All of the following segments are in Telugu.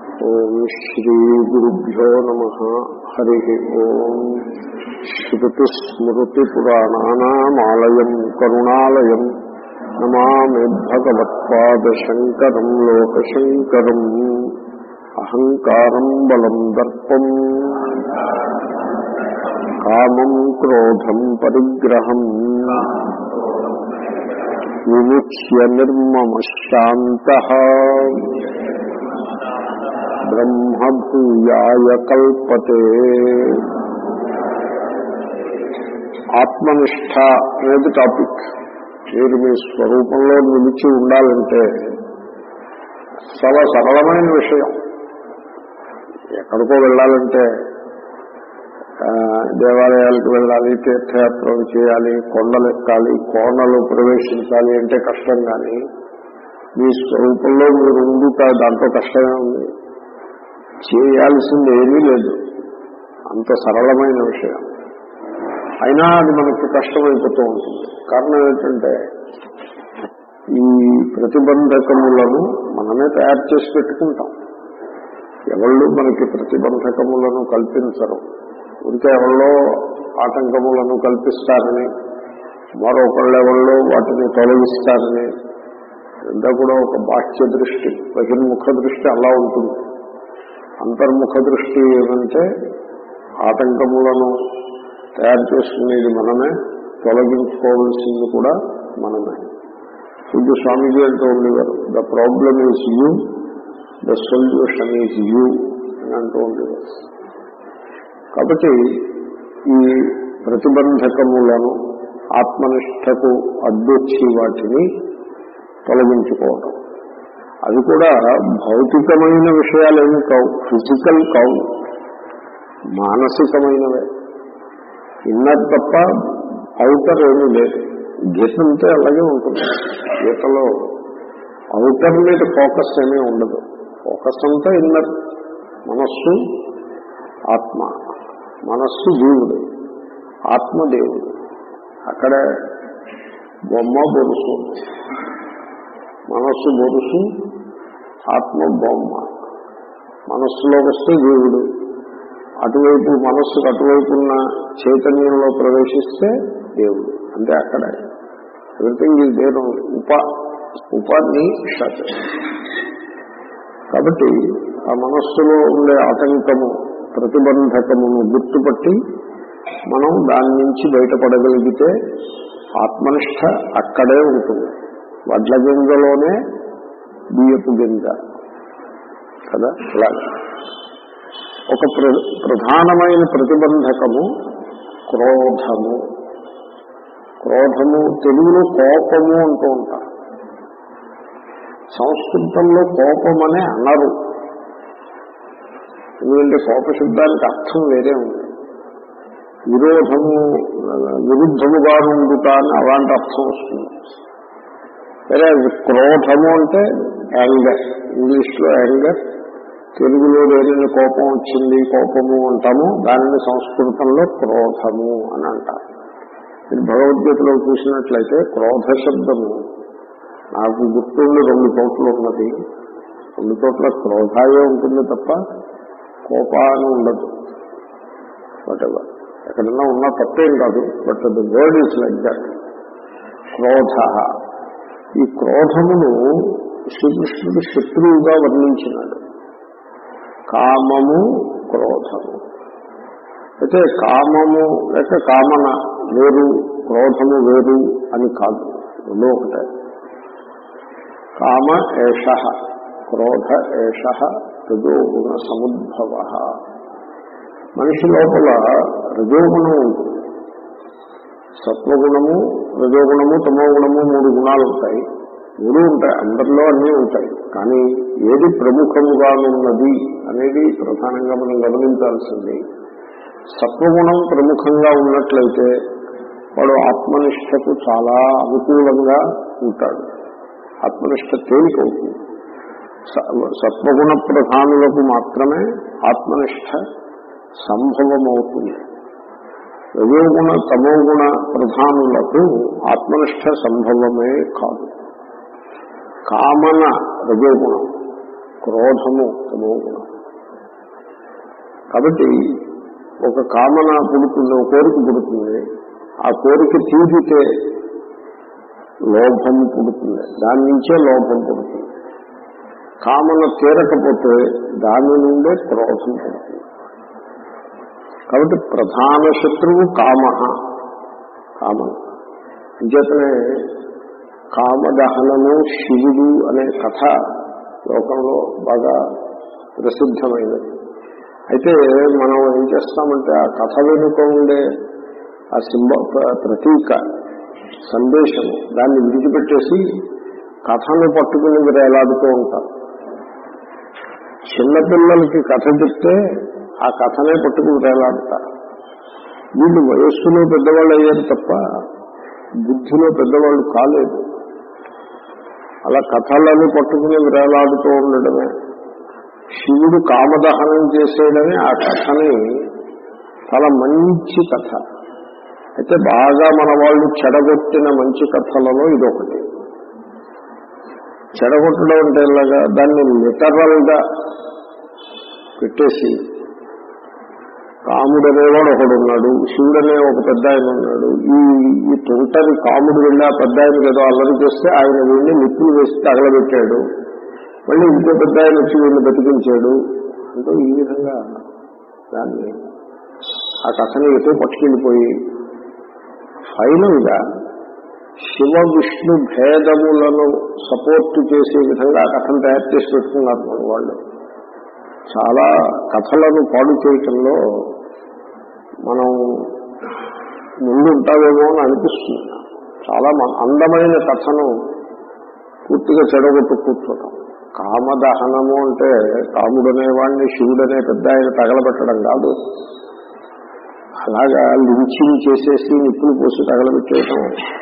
ఓం శ్రీ గురుభ్యో నమ హరి ఓం శ్రుతిస్మృతిపురాణానామాలయం కరుణాలయం నమామి భగవత్పాదశంకరం లోకశంకరం అహంకారం బలం దర్పం కామం క్రోధం పరిగ్రహం విముచ్య నిర్మమశాంత బ్రహ్మభూయాయ కల్పతే ఆత్మనిష్ట అనేది టాపిక్ మీరు మీ స్వరూపంలో నిలిచి ఉండాలంటే చాలా సరళమైన విషయం ఎక్కడికో వెళ్ళాలంటే దేవాలయాలకు వెళ్ళాలి తీర్థయాత్రలు చేయాలి కొండలు ఎక్కాలి కోణలు ప్రవేశించాలి అంటే కష్టం కానీ మీ స్వరూపంలో మీరు ఉండుట దాంట్లో కష్టమే ఉంది చేయాల్సింది ఏమీ లేదు అంత సరళమైన విషయం అయినా అది మనకు కష్టమైపోతూ ఉంటుంది కారణం ఏంటంటే ఈ ప్రతిబంధకములను మనమే తయారు చేసి పెట్టుకుంటాం ఎవళ్ళు మనకి ప్రతిబంధకములను కల్పించరు ఉంటే ఎవరిలో ఆటంకములను కల్పిస్తారని మరొకళ్ళెవళ్ళో వాటిని తొలగిస్తారని అంతా కూడా ఒక బాహ్య దృష్టి బహిర్ముఖ దృష్టి అలా ఉంటుంది అంతర్ముఖ దృష్టి ఏమంటే ఆటంకములను తయారు చేసుకునేది మనమే తొలగించుకోవాల్సింది కూడా మనమే ఇది స్వామీజీ అంటూ ఉండేవారు the problem is you the solution is you అని అంటూ ఉండేవారు కాబట్టి ఈ ప్రతిబంధకములను ఆత్మనిష్టకు అడ్డొచ్చి వాటిని తొలగించుకోవడం అవి కూడా భౌతికమైన విషయాలేమి కావు ఫిజికల్ కావు మానసికమైనవే ఇన్నర్ తప్ప అవుటర్ ఏమీ లేదు గీత అంతే అలాగే ఉంటుంది గీతలో అవుటర్ మీద ఫోకస్ ఏమీ ఉండదు ఫోకస్ అంతా ఇన్నర్ మనస్సు ఆత్మ మనస్సు జీవుడు ఆత్మ దేవుడు అక్కడే బొమ్మ బొరుసు మనస్సు బొరుసు ఆత్మ బొమ్మ మనస్సులో వస్తే జీవుడు అటువైపు మనస్సుకు అటువైపు ఉన్న చైతన్యంలో ప్రవేశిస్తే దేవుడు అంటే అక్కడ ఎవ్రీథింగ్ ఈజ్ దేర్ ఉప ఉపాధి షట్ కాబట్టి ఆ మనస్సులో ఉండే ఆటంకము ప్రతిబంధకమును గుర్తుపట్టి మనం దాని నుంచి బయటపడగలిగితే ఆత్మనిష్ట అక్కడే ఉంటుంది వడ్ల గింజలోనే బియ్యపు గింజ కదా అలాగే ఒక ప్రధానమైన ప్రతిబంధకము క్రోధము క్రోధము తెలుగులో కోపము అంటూ ఉంటారు సంస్కృతంలో కోపం అనే అనరు ఎందుకంటే కోప శబ్దానికి అర్థం వేరే ఉంది విరోధము విరుద్ధముగా ఉండుట అని అలాంటి అర్థం వస్తుంది సరే క్రోధము అంటే యాంగర్ ఇంగ్లీష్లో యాంగర్ తెలుగులో లేని కోపం వచ్చింది కోపము అంటాము దానిని సంస్కృతంలో క్రోధము అని అంటారు మీరు భగవద్గీతలో చూసినట్లయితే క్రోధ శబ్దము నాకు గుర్తుండి రెండు చోట్ల ఉన్నది రెండు చోట్ల క్రోధాయే ఉంటుంది తప్ప కోపాన్ని ఉండదు వాటెవర్ ఎక్కడన్నా ఉన్నా తప్పేం కాదు but the word is like that క్రోధ ఈ క్రోధమును శ్రీకృష్ణుడు శత్రువుగా వర్ణించినాడు కామము క్రోధము అయితే కామము లేక కామన వేరు క్రోధము వేరు అని కాదు రెండో ఒకటే కామ ఏష క్రోధ ఏష రజోగుణ సముద్భవ మనిషి లోపల రజోగుణం ఉంటుంది సత్వగుణము రజోగుణము తమోగుణము మూడు గుణాలు ఉంటాయి మూడు ఉంటాయి అందరిలో అన్నీ ఉంటాయి కానీ ఏది ప్రముఖముగా ఉన్నది అనేది ప్రధానంగా మనం గమనించాల్సింది సత్వగుణం ప్రముఖంగా ఉన్నట్లయితే వాడు ఆత్మనిష్టకు చాలా అనుకూలంగా ఉంటాడు ఆత్మనిష్ట తేలికవుతుంది సత్వగుణ ప్రధానులకు మాత్రమే ఆత్మనిష్ట సంభవమవుతుంది రజోగుణ తమోగుణ ప్రధానులకు ఆత్మనిష్ట సంభవమే కాదు కామన రజోగుణం క్రోధము తమో గుణం కాబట్టి ఒక కామన పుడుతుంది ఒక కోరిక పుడుతుంది ఆ కోరిక తీరితే లోభం పుడుతుంది దాని నుంచే లోభం పుడుతుంది కామన తీరకపోతే దాని నుండే క్రోధం పుడుతుంది కాబట్టి ప్రధాన శత్రువు కామ కామన అంచేతనే కామదహనము శివుడు అనే కథ లోకంలో బాగా ప్రసిద్ధమైనది అయితే మనం ఏం చేస్తామంటే ఆ కథ వెనుక ఉండే ఆ సింబ ప్ర- ప్రతీక సందేశం దాన్ని విడిచిపెట్టేసి కథను పట్టుకుని వేలాడుతూ ఉంటారు చిన్నపిల్లలకి కథ చెప్తే ఆ కథనే పట్టుకుని వేలాడతారు వీళ్ళు వయస్సులో పెద్దవాళ్ళు అయ్యారు తప్ప బుద్ధిలో పెద్దవాళ్ళు కాలేదు అలా కథలను పట్టుకుని వేలాడుతూ ఉండడమే శివుడు కామదహనం చేసేయడమే ఆ కథని చాలా మంచి కథ అయితే బాగా మన వాళ్ళు చెడగొట్టిన మంచి కథలలో ఇదొకటి చెడగొట్టడం అంటే ఎలాగా దాన్ని లిటరల్ గా పెట్టేసి కాముడు అనేవాడు ఒకడు ఉన్నాడు శివుడు అనే ఒక పెద్ద ఆయన ఉన్నాడు ఈ ఈ తొంటరి కాముడు వెళ్ళి ఆ పెద్ద ఆయనకి ఏదో అల్లరి చేస్తే ఆయన వెళ్ళి నిప్పులు వేసి తగలబెట్టాడు మళ్ళీ ఇంకో పెద్ద ఆయన వచ్చి వీళ్ళని బతికించాడు అంటూ ఈ విధంగా దాన్ని ఆ కథని ఎటో పట్టుకెళ్ళిపోయి ఫైనల్ గా శివ విష్ణు భేదములను సపోర్ట్ చేసే విధంగా ఆ కథను తయారు చేసి పెట్టుకున్నారు మన వాళ్ళు చాలా కథలను పాడు చేయటంలో మనం ముందు ఉంటావేమో అని అనిపిస్తుంది చాలా మ- అందమైన కథను పూర్తిగా చెడగొట్టు కూర్చోటం కామదహనము అంటే కాముడనే వాడిని శివుడనే పెద్ద ఆయన తగలబెట్టడం కాదు అలాగా లించింగ్ చేసేసి నిప్పులు పోసి తగలబెట్టేయటం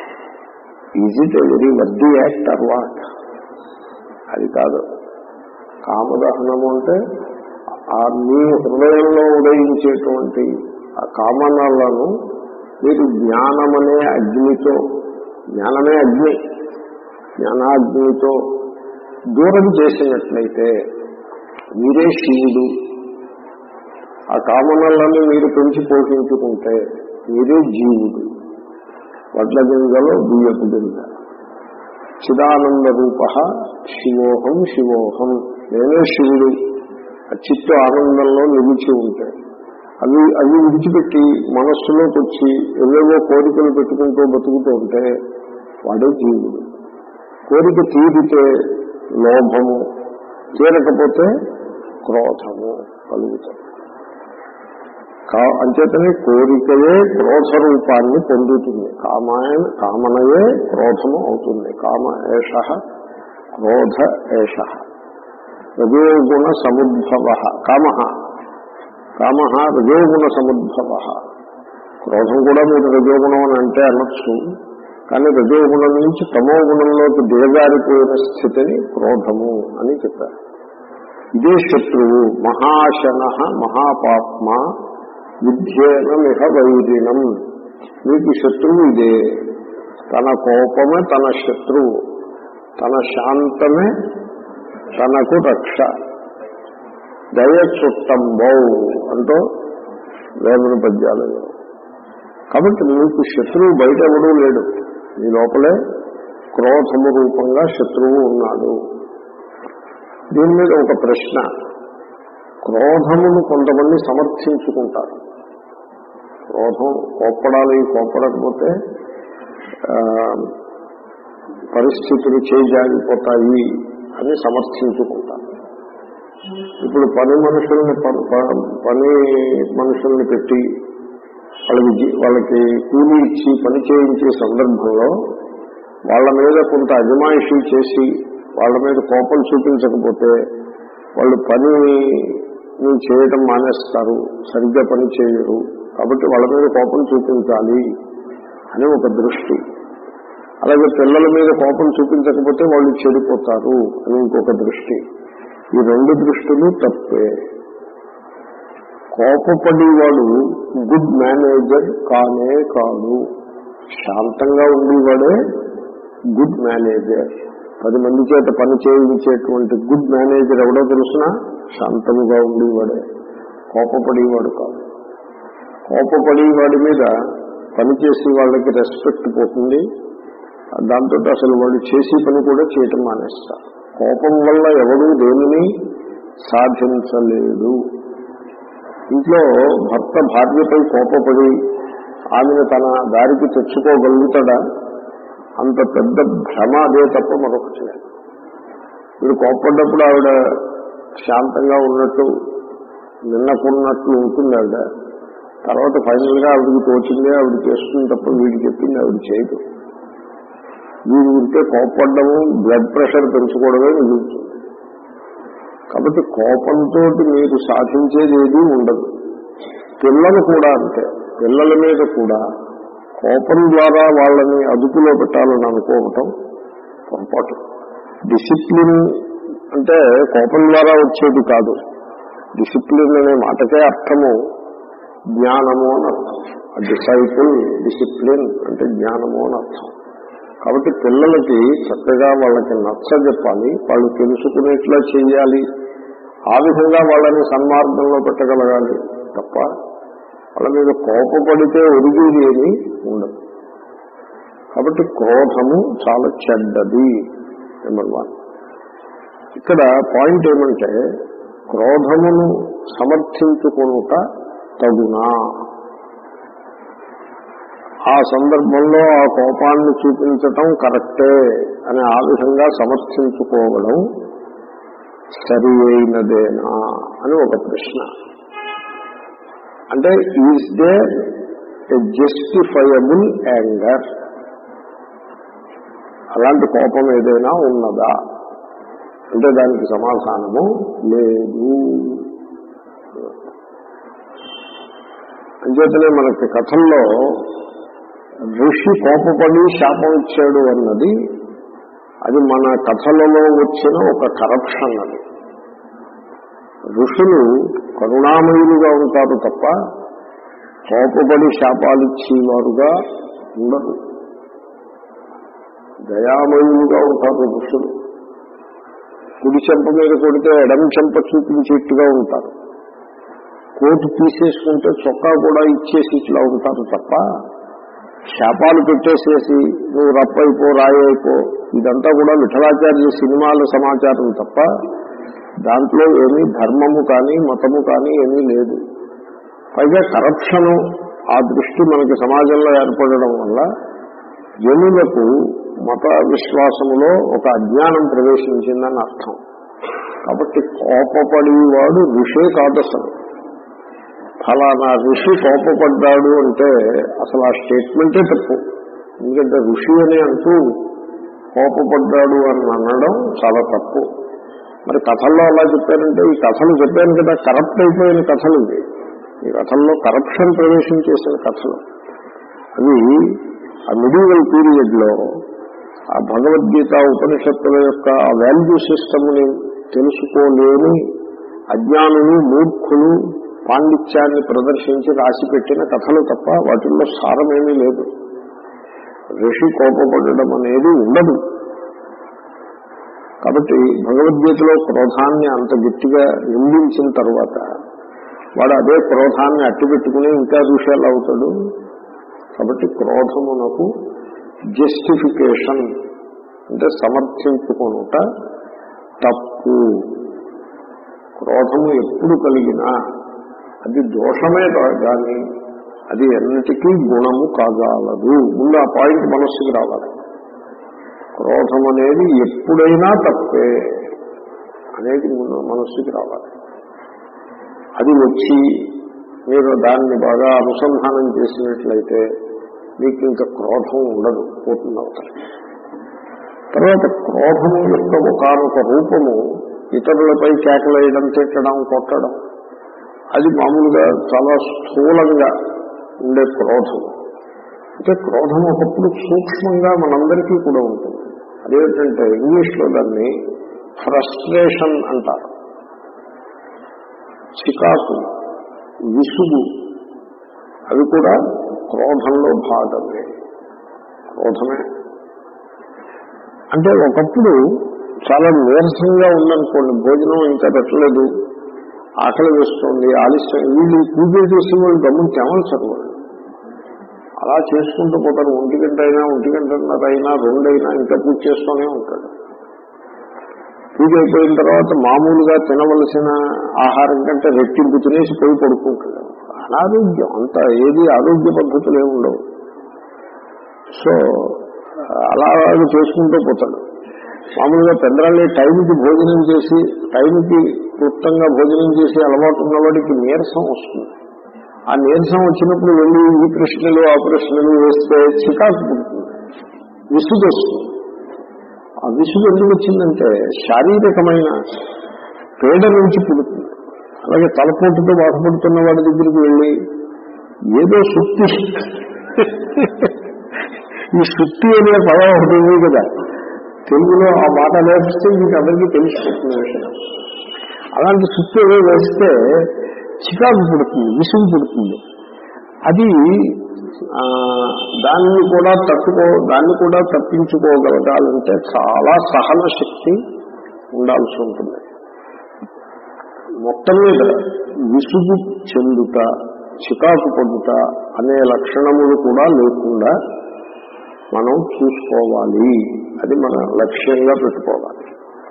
is it very worthy act or what అది కాదు కామదహనము అంటే ఆ మీ హృదయంలో ఉదయించేటువంటి ఆ కామనలను మీరు జ్ఞానమనే అగ్నితో జ్ఞానమే అగ్ని జ్ఞానాగ్నితో దూరం చేసినట్లయితే మీరే శివుడు ఆ కామనలను మీరు పెంచి పోషించుకుంటే మీరే జీవుడు వడ్ల గింజలో బియ్యపు గింజ చిదానంద రూప శివోహం శివోహం నేనే శివుడు ఆ చిత్తు ఆనందంలో నిలిచి ఉంటే అవి అవి విడిచిపెట్టి మనస్సులోకి వచ్చి ఏవేవో కోరికలు పెట్టుకుంటూ బతుకుతూ ఉంటే వాడే జీవుడు కోరిక తీరితే లోభము తీరకపోతే క్రోధము కలుగుతాయి కా- అంచేతనే కోరికయే క్రోధ రూపాన్ని పొందుతుంది కామాయ కామనయే క్రోధము అవుతుంది కామ ఏష క్రోధ ఏష రజోగుణ సముద్భవ కామ కామ రజోగుణ సముద్భవ క్రోధం కూడా మీరు రజోగుణం అని అంటే అనొచ్చు కానీ రజోగుణం నుంచి తమో గుణంలోకి దిగజారిపోయిన స్థితిని క్రోధము అని చెప్పారు ఇదే శత్రువు మహాశన మహాపాత్మ విధ్యేనమిహ వైరిణం మీకు శత్రువు ఇదే తన కోపమే తన శత్రువు తన శాంతమే తనకు రక్ష దయ చుట్టంబౌ అంటూ వేమన పద్యాలలో కాబట్టి మీకు శత్రువు బయట ఎవడూ లేడు మీ లోపలే క్రోధము రూపంగా శత్రువు ఉన్నాడు దీని మీద ఒక ప్రశ్న క్రోధమును కొంతమంది సమర్థించుకుంటారు క్రోధం కోప్పడాలి కోప్పడకపోతే ఆ, పరిస్థితులు చేజారిపోతాయి అని సమర్థించుకుంటారు ఇప్పుడు పని మనుషుల్ని ప- ప- పని మనుషుల్ని పెట్టి వాళ్ళకి జీ- వాళ్ళకి కూలీ ఇచ్చి పని చేయించే సందర్భంలో వాళ్ళ మీద కొంత అజమాయిషీ చేసి వాళ్ళ మీద కోపం చూపించకపోతే వాళ్ళు పని చేయడం మానేస్తారు సరిగ్గా పని చేయరు కాబట్టి వాళ్ళ మీద కోపం చూపించాలి అని ఒక దృష్టి అలాగే పిల్లల మీద కోపం చూపించకపోతే వాళ్ళు చెడిపోతారు అని ఇంకొక దృష్టి ఈ రెండు దృష్టిలు తప్పే కోపపడేవాడు గుడ్ మేనేజర్ కానే కాదు శాంతంగా ఉండేవాడే గుడ్ మేనేజర్ పది మంది చేత పని చేయించేటువంటి గుడ్ మేనేజర్ ఎవడో తెలుసిన శాంతముగా ఉండేవాడే కోపపడేవాడు కాదు కోపపడి వాడి మీద పనిచేసే వాళ్ళకి రెస్పెక్ట్ పోతుంది దాంతో అసలు వాళ్ళు చేసే పని కూడా చేయటం మానేస్తారు కోపం వల్ల ఎవడూ దేనిని సాధించలేడు ఇంట్లో భర్త భార్యపై కోపపడి ఆమెను తన దారికి తెచ్చుకోగలుగుతాడా అంత పెద్ద భ్రమ అదే తప్ప మరొకటి లేదు వీడు కోపడ్డప్పుడు ఆవిడ శాంతంగా ఉన్నట్టు నిన్నకున్నట్లు ఉంటుంది ఆవిడ తర్వాత ఫైనల్ గా ఆవిడికి తోచిందే ఆవిడ చేస్తుంది తప్ప వీడికి చెప్పింది ఆవిడ చేయదు వీడి ఉంటే కోపడ్డము బ్లడ్ ప్రెషర్ పెంచుకోవడమే మిగులుతుంది కాబట్టి కోపంతో మీరు సాధించేది ఏదీ ఉండదు పిల్లలు కూడా అంతే పిల్లల మీద కూడా కోపం ద్వారా వాళ్ళని అదుపులో పెట్టాలని అనుకోవటం పొరపాటు డిసిప్లిన్ అంటే కోపం ద్వారా వచ్చేది కాదు డిసిప్లిన్ అనే మాటకే అర్థము జ్ఞానము అని అర్థం డిసైపుల్ డిసిప్లిన్ అంటే జ్ఞానము అని అర్థం కాబట్టి పిల్లలకి చక్కగా వాళ్ళకి నచ్చ చెప్పాలి వాళ్ళు తెలుసుకునేట్లా చేయాలి ఆ విధంగా వాళ్ళని సన్మార్గంలో పెట్టగలగాలి తప్ప వాళ్ళ మీద కోపపడితే ఒరిగేది ఏమీ ఉండదు కాబట్టి క్రోధము చాలా చెడ్డది నెంబర్ వన్ ఇక్కడ పాయింట్ ఏమంటే క్రోధమును సమర్థించుకొనుట తగునా ఆ సందర్భంలో ఆ కోపాన్ని చూపించటం కరెక్టే అని ఆ విధంగా సమర్థించుకోవడం సరి అయినదేనా అని ఒక ప్రశ్న అంటే is there a justifiable anger అలాంటి కోపం ఏదైనా ఉన్నదా అంటే దానికి సమాధానము లేదు అంచేతనే మనకి కథల్లో ఋషి కోపపడి శాపం ఇచ్చాడు అన్నది అది మన కథలలో వచ్చిన ఒక కరప్షన్ అది ఋషులు కరుణామయులుగా ఉంటారు తప్ప కోపపడి శాపాలిచ్చేవారుగా ఉండరు దయామయులుగా ఉంటారు ఋషులు కుడి చెంప మీద కొడితే ఎడం చెంప చూపించేట్టుగా ఉంటారు కోటు తీసేసుకుంటే చొక్కా కూడా ఇచ్చేసి ఇట్లా ఉంటారు తప్ప శాపాలు పెట్టేసేసి నువ్వు రప్పైపో రాయైపో ఇదంతా కూడా విఠలాచార్య సినిమాల సమాచారం తప్ప దాంట్లో ఏమీ ధర్మము కానీ మతము కానీ ఏమీ లేదు పైగా కరప్షను ఆ దృష్టి మనకి సమాజంలో ఏర్పడడం వల్ల జనులకు మత విశ్వాసములో ఒక అజ్ఞానం ప్రవేశించిందని అర్థం కాబట్టి కోపపడేవాడు ఋషే కాదు అసలు ఫలానా ఋషి కోపపడ్డాడు అంటే అసలు ఆ స్టేట్మెంటే తప్పు ఎందుకంటే ఋషి అని అంటూ కోపపడ్డాడు అని అనడం చాలా తప్పు మరి కథల్లో అలా చెప్పారంటే ఈ కథలు చెప్పాను కదా కరప్ట్ అయిపోయిన కథలు ఇవి ఈ కథల్లో కరప్షన్ ప్రవేశించేసిన కథలు అవి ఆ మిడివల్ పీరియడ్ లో ఆ భగవద్గీత ఉపనిషత్తుల యొక్క ఆ వాల్యూ సిస్టమ్ని తెలుసుకోలేని అజ్ఞానులు మూర్ఖులు పాండిత్యాన్ని ప్రదర్శించి రాసి పెట్టిన కథలు తప్ప వాటిల్లో సారమేమీ లేదు ఋషి కోపపడడం అనేది ఉండదు కాబట్టి భగవద్గీతలో క్రోధాన్ని అంత గట్టిగా నిందించిన తర్వాత వాడు అదే క్రోధాన్ని అట్టిపెట్టుకుని ఇంకా ఋషాలు అవుతాడు కాబట్టి క్రోధమునకు జస్టిఫికేషన్ అంటే సమర్థించుకొనుట తప్పు క్రోధము ఎప్పుడు కలిగినా అది దోషమే కానీ అది ఎన్నిటికీ గుణము కాగలదు ముందు ఆ పాయింట్ మనస్సుకి రావాలి క్రోధం అనేది ఎప్పుడైనా తప్పే అనేది ముందు మనస్సుకి రావాలి అది వచ్చి మీరు దాన్ని బాగా అనుసంధానం చేసినట్లయితే మీకు ఇంకా క్రోధం ఉండదు పోతుంది అవుతారు తర్వాత క్రోధము యొక్క ఒకనొక రూపము ఇతరులపై కేకలేయడం తిట్టడం కొట్టడం అది మామూలుగా చాలా స్థూలంగా ఉండే క్రోధం అంటే క్రోధం ఒకప్పుడు సూక్ష్మంగా మనందరికీ కూడా ఉంటుంది అదేంటంటే ఇంగ్లీష్లో దాన్ని ఫ్రస్ట్రేషన్ అంటారు చికాకు విసుగు అవి కూడా క్రోధంలో భాగమే క్రోధమే అంటే ఒకప్పుడు చాలా నీరసంగా ఉందనుకోండి భోజనం ఇంకా పెట్టలేదు ఆకలి వేస్తోంది ఆలస్యం వీళ్ళు పూజ చేసే వాళ్ళు గమ్మున తెమల్చరు వాళ్ళు అలా చేసుకుంటూ పోతారు ఒంటి గంట అయినా ఒంటి గంటన్నర అయినా రెండైనా ఇంకా పూజ చేస్తూనే ఉంటాడు పూజ అయిపోయిన తర్వాత మామూలుగా తినవలసిన ఆహారం కంటే రెట్టింపు తినేసి పోయి పడుకుంటాడు అనారోగ్యం అంత ఏది ఆరోగ్య పద్ధతులు ఏమి ఉండవు సో అలా అలాగే చేసుకుంటూ పోతాడు మామూలుగా పెద్దరాళ్ళే టైంకి భోజనం చేసి టైంకి క్లుప్తంగా భోజనం చేసి అలవాటు ఉన్నవాడికి నీరసం వస్తుంది ఆ నీరసం వచ్చినప్పుడు వెళ్ళి ఈ ప్రశ్నలు ఆ ప్రశ్నలు వేస్తే చికాకు పుడుతుంది విసుగు వస్తుంది ఆ విసుగు ఎందుకు వచ్చిందంటే శారీరకమైన పీడ నుంచి పుడుతుంది అలాగే తలపోటుతో బాధపడుతున్న వాడి దగ్గరికి వెళ్ళి ఏదో సుత్తి ఈ సుత్తి అనే పదం ఒకటి ఉంది కదా తెలుగులో ఆ మాట నేర్పిస్తే మీకు అందరికీ తెలిసిపోతుంది విషయం అలాంటి సుత్తి ఏదో వేస్తే చికాకు పుడుతుంది విసుగు పుడుతుంది అది ఆ, దాన్ని కూడా తట్టుకో దాన్ని కూడా తప్పించుకోగలగాలంటే చాలా సహన శక్తి ఉండాల్సి ఉంటుంది మొత్తం మీద విసుగు చెందుట చికాకు పొందుట అనే లక్షణములు కూడా లేకుండా మనం చూసుకోవాలి అది మన లక్ష్యంగా పెట్టుకోవాలి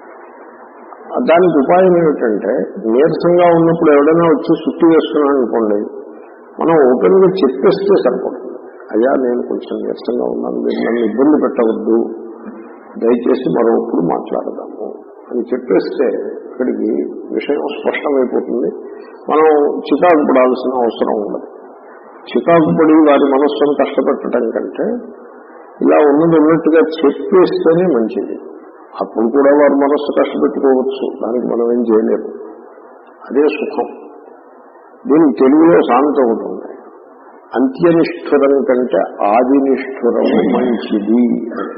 దానికి ఉపాయం ఏమిటంటే నీరసంగా ఉన్నప్పుడు ఎవడైనా వచ్చి సుత్తి వేస్తున్నాడు అనుకోండి మనం ఓపెన్ గా చెప్పేస్తే సరిపడుతుంది అయ్యా నేను కొంచెం నీరసంగా ఉన్నాను మీరు నన్ను ఇబ్బంది పెట్టవద్దు దయచేసి మరొకప్పుడు మాట్లాడదాము అని చెప్పేస్తే ఇక్కడికి విషయం స్పష్టమైపోతుంది మనం చికాకు పడాల్సిన అవసరం ఉండదు చికాకు పడి వారి మనస్సును కష్టపెట్టడం కంటే ఇలా ఉన్నది ఉన్నట్టుగా చెప్పేస్తేనే మంచిది అప్పుడు కూడా వారి మనస్సు కష్టపెట్టుకోవచ్చు దానికి మనం ఏం చేయలేము అదే సుఖం దీనికి తెలుగులో సామెత ఒకటి ఉంది అంత్యనిష్ఠురం కంటే ఆదినిష్ఠురము మంచిది అని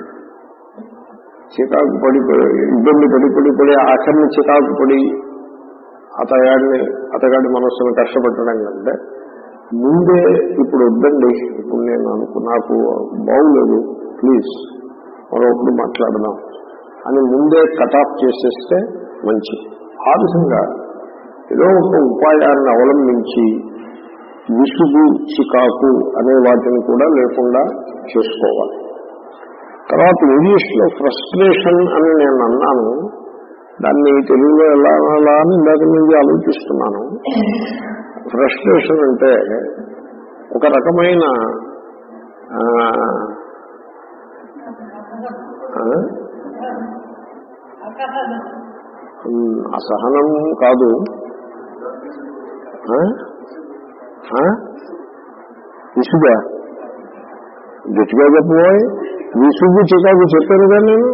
చికాకు పడి ఇబ్బంది పడి పడి పడి ఆఖరిని చికాకు పడి అతగాడిని అతగాడి మనస్సును కష్టపెట్టడం కంటే ముందే ఇప్పుడు వద్దండి ఇప్పుడు నేను అనుకు నాకు బాగులేదు ప్లీజ్ మరొకటి మాట్లాడదాం అని ముందే కట్ ఆఫ్ చేసేస్తే మంచిది ఆ విధంగా ఏదో ఒక ఉపాయాన్ని అవలంబించి విసుగు చికాకు అనే వాటిని కూడా లేకుండా చేసుకోవాలి తర్వాత ఇంగ్లీష్ లో ఫ్రస్ట్రేషన్ అని నేను అన్నాను దాన్ని తెలుగులో ఎలా అనాలా అని ఇందాక నుంచి ఆలోచిస్తున్నాను ఫ్రస్ట్రేషన్ అంటే ఒక రకమైన ఆ, ఆ, ఉమ్, అసహనం కాదు ఆ? ఆ? విసుగా గట్టిగా చెప్పబోయ్ విసుగు చికాకు చెప్పాను కదా నేను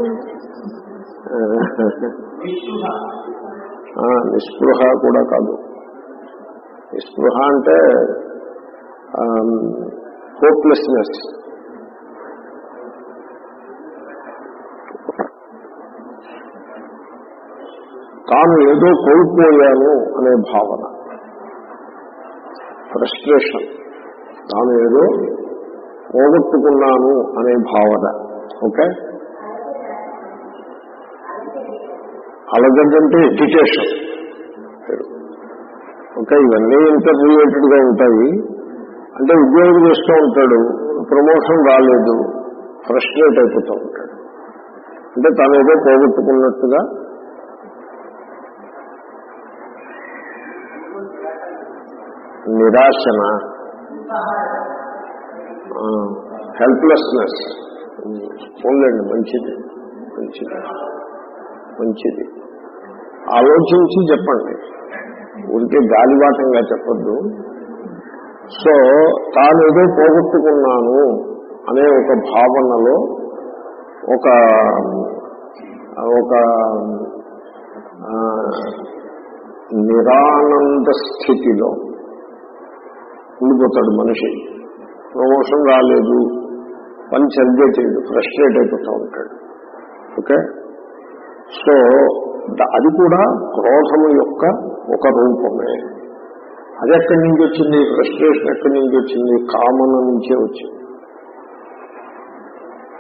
ఆ, నిస్పృహ కూడా కాదు నిస్పృహ అంటే హోప్లెస్నెస్ తాను ఏదో కోల్పోయాను అనే భావన ఫ్రస్ట్రేషన్ తాను ఏదో పోగొట్టుకున్నాను అనే భావన ఓకే అలగడ్డంటే ఎడ్యుకేషన్ ఓకే ఇవన్నీ ఇంటర్ రిలేటెడ్ గా ఉంటాయి అంటే ఉద్యోగం చేస్తూ ఉంటాడు ప్రమోషన్ రాలేదు ఫ్రస్ట్రేట్ అయిపోతూ ఉంటాడు అంటే తాను ఏదో పోగొట్టుకున్నట్టుగా నిరాశన హెల్ప్లెస్నెస్ ఉండండి మంచిది మంచిది మంచిది ఆలోచించి చెప్పండి ఊరికే గాలివాటంగా చెప్పొద్దు సో తాను ఏదో పోగొట్టుకున్నాను అనే ఒక భావనలో ఒక ఒక ఆ, నిరానంద స్థితిలో ఉండిపోతాడు మనిషి ప్రమోషన్ రాలేదు పని సరిగ్గా చేయడు ఫ్రస్ట్రేట్ అయిపోతూ ఉంటాడు ఓకే సో ద- అది కూడా క్రోధము యొక్క ఒక రూపమే అది ఎక్కడి నుంచి వచ్చింది ఫ్రస్ట్రేషన్ ఎక్కడి నుంచి వచ్చింది కామన నుంచే వచ్చింది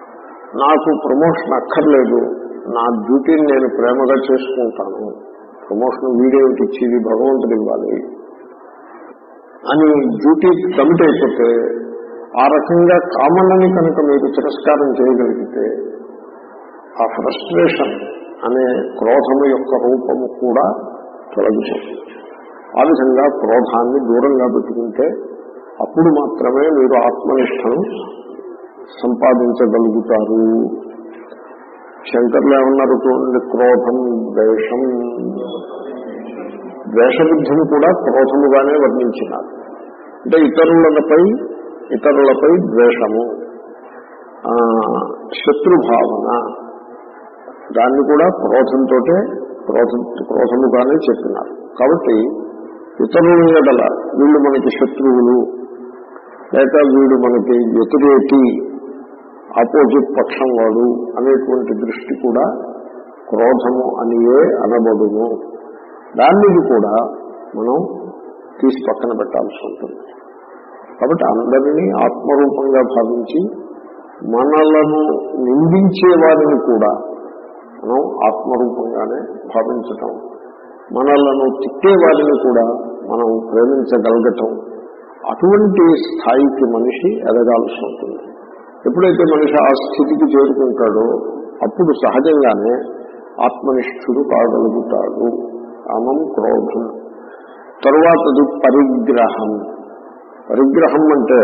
నాకు ప్రమోషన్ అక్కర్లేదు నా డ్యూటీని నేను ప్రేమగా చేసుకుంటాను ప్రమోషన్ వీడేమిటి ఇచ్చేది భగవంతుడు ఇవ్వాలి అని డ్యూటీ కమిట్ అయిపోతే ఆ రకంగా కామన్నని కనుక మీరు తిరస్కారం చేయగలిగితే ఆ ఫ్రస్ట్రేషన్ అనే క్రోధము యొక్క రూపము కూడా తొలగిపోతుంది ఆ విధంగా క్రోధాన్ని దూరంగా పెట్టుకుంటే అప్పుడు మాత్రమే మీరు ఆత్మనిష్టను సంపాదించగలుగుతారు శంకర్లు ఏమన్నారు చూడండి క్రోధం ద్వేషం ద్వేషబుద్ధిని కూడా క్రోధముగానే వర్ణించినారు అంటే ఇతరులపై ఇతరులపై ద్వేషము ఆ, శత్రుభావన దాన్ని కూడా క్రోధంతో క్రోధం క్రోధముగానే చెప్పినారు కాబట్టి ఇతరుల ఎడల వీళ్ళు మనకి శత్రువులు లేక వీడు మనకి వ్యతిరేకి ఆపోజిట్ పక్షం వాడు అనేటువంటి దృష్టి కూడా క్రోధము అనియే అనబడును దాన్ని కూడా మనం తీసి పక్కన పెట్టాల్సి ఉంటుంది కాబట్టి అందరినీ ఆత్మరూపంగా భావించి మనలను నిందించే వారిని కూడా మనం ఆత్మరూపంగానే భావించటం మనలను తిట్టే వారిని కూడా మనం ప్రేమించగలగటం అటువంటి స్థాయికి మనిషి ఎదగాల్సి ఉంటుంది ఎప్పుడైతే మనిషి ఆ స్థితికి చేరుకుంటాడో అప్పుడు సహజంగానే ఆత్మనిష్ఠుడు కాగలుగుతాడు కామం క్రోధం తరువాతది పరిగ్రహం పరిగ్రహం అంటే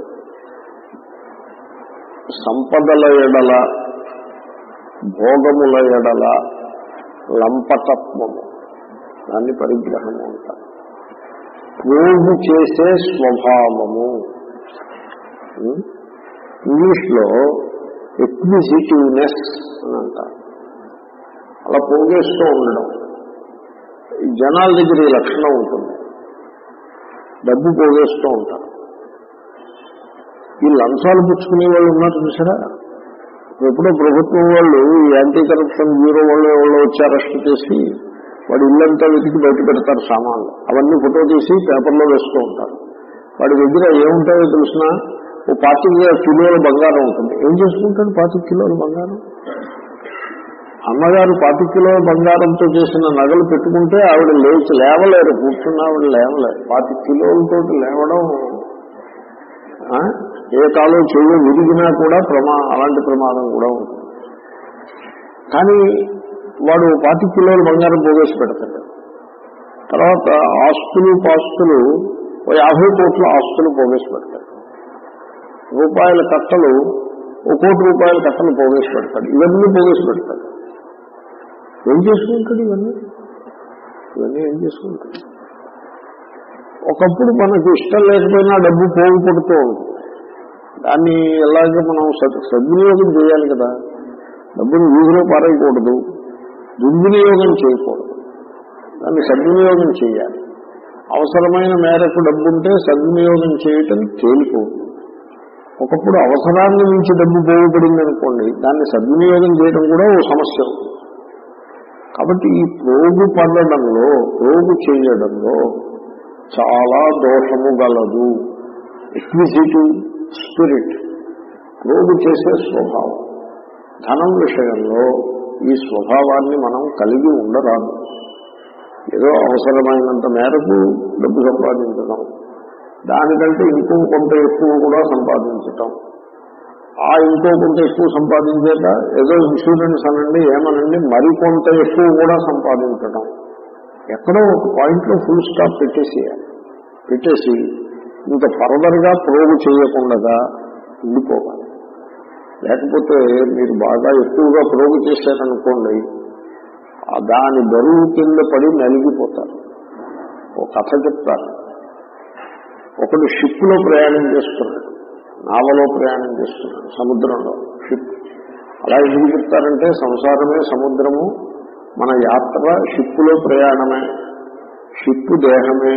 సంపదల ఎడల భోగముల ఎడల లంపటత్వము దాన్ని పరిగ్రహము అంటారు పోగు చేసే స్వభావము ఉం? ఇంగ్లీష్లో ఎక్విజిటివ్నెస్ అని అంటారు అలా పోగేస్తూ ఉండడం ఈ జనాల దగ్గర ఈ లక్షణం ఉంటుంది డబ్బు పోగేస్తూ ఉంటారు ఈ లంచాలు పుచ్చుకునే వాళ్ళు ఉన్నారు చూసారా ఎప్పుడో ప్రభుత్వం వాళ్ళు ఈ యాంటీ కరప్షన్ బ్యూరో వాళ్ళు వాళ్ళు వచ్చి అరెస్ట్ చేసి వాడి ఇల్లంతా వెతికి బయట పెడతారు సామాన్లు అవన్నీ ఫోటో తీసి పేపర్లో వేస్తూ ఉంటారు వాడి దగ్గర ఏముంటాయో తెలిసిన ఓ పాతిక కిలోల బంగారం ఉంటుంది ఏం చేసుకుంటాడు పాతిక కిలోల బంగారం అమ్మగారు పాతిక కిలోల బంగారంతో చేసిన నగలు పెట్టుకుంటే ఆవిడ లేచి లేవలేరు కూర్చున్న ఆవిడ లేవలేరు పాతిక కిలోలతో లేవడం ఆ? ఏ కాలం చెయ్యి విరిగినా కూడా ప్రమా అలాంటి ప్రమాదం కూడా ఉంటుంది కానీ వాడు పాతి కిలోల బంగారం పోగేసి పెడతాడు తర్వాత ఆస్తులు పాస్తులు ఓ యాభై కోట్ల ఆస్తులు పోగేసి పెడతాడు రూపాయల కట్టలు ఓ కోటి రూపాయల కట్టలు పోగేసి పెడతాడు ఇవన్నీ పోగేసి పెడతాడు ఏం చేసుకుంటాడు ఇవన్నీ ఇవన్నీ ఏం చేసుకుంటాడు ఒకప్పుడు మనకు ఇష్టం లేకపోయినా డబ్బు పోగు పడుతూ ఉంటుంది దాన్ని ఎలాగ మనం సద్- సద్వినియోగం చేయాలి కదా డబ్బుని వీధిలో పారేయకూడదు దుర్వినియోగం చేయకూడదు దాన్ని సద్వినియోగం చేయాలి అవసరమైన మేరకు డబ్బుంటే సద్వినియోగం చేయటం తేలిపోతుంది ఒకప్పుడు అవసరాన్ని మించి డబ్బు పోగుపడింది అనుకోండి దాన్ని సద్వినియోగం చేయడం కూడా ఓ సమస్య అవుతుంది కాబట్టి ఈ ప్రోగు పడడంలో ప్రోగు చేయడంలో చాలా దోషము గలదు ఎక్విజిటివ్ స్పిరిట్ ప్రోగు చేసే స్వభావం ధనం విషయంలో ఈ స్వభావాన్ని మనం కలిగి ఉండరాదు ఏదో అవసరమైనంత మేరకు డబ్బు సంపాదించడం దానికంటే ఇంకో కొంత ఎక్కువ కూడా సంపాదించటం ఆ ఇంకో కొంత ఎక్కువ సంపాదించేట ఏదో ఇన్సూరెన్స్ అనండి ఏమనండి మరికొంత ఎక్కువ కూడా సంపాదించటం ఎక్కడో ఒక పాయింట్లో ఫుల్ స్టాప్ పెట్టేసేయాలి పెట్టేసి ఇంకా ఫర్దర్గా ప్రోగు చేయకుండా ఉండిపోవాలి లేకపోతే మీరు బాగా ఎక్కువగా ప్రోగు చేశారనుకోండి ఆ దాని బరువు కింద పడి నలిగిపోతారు ఒక కథ చెప్తారు ఒకడు షిప్లో ప్రయాణం చేస్తున్నాడు నావలో ప్రయాణం చేస్తున్నాడు సముద్రంలో షిప్ అలా ఎందుకు చెప్తారంటే సంసారమే సముద్రము మన యాత్ర షిప్పులో ప్రయాణమే షిప్పు దేహమే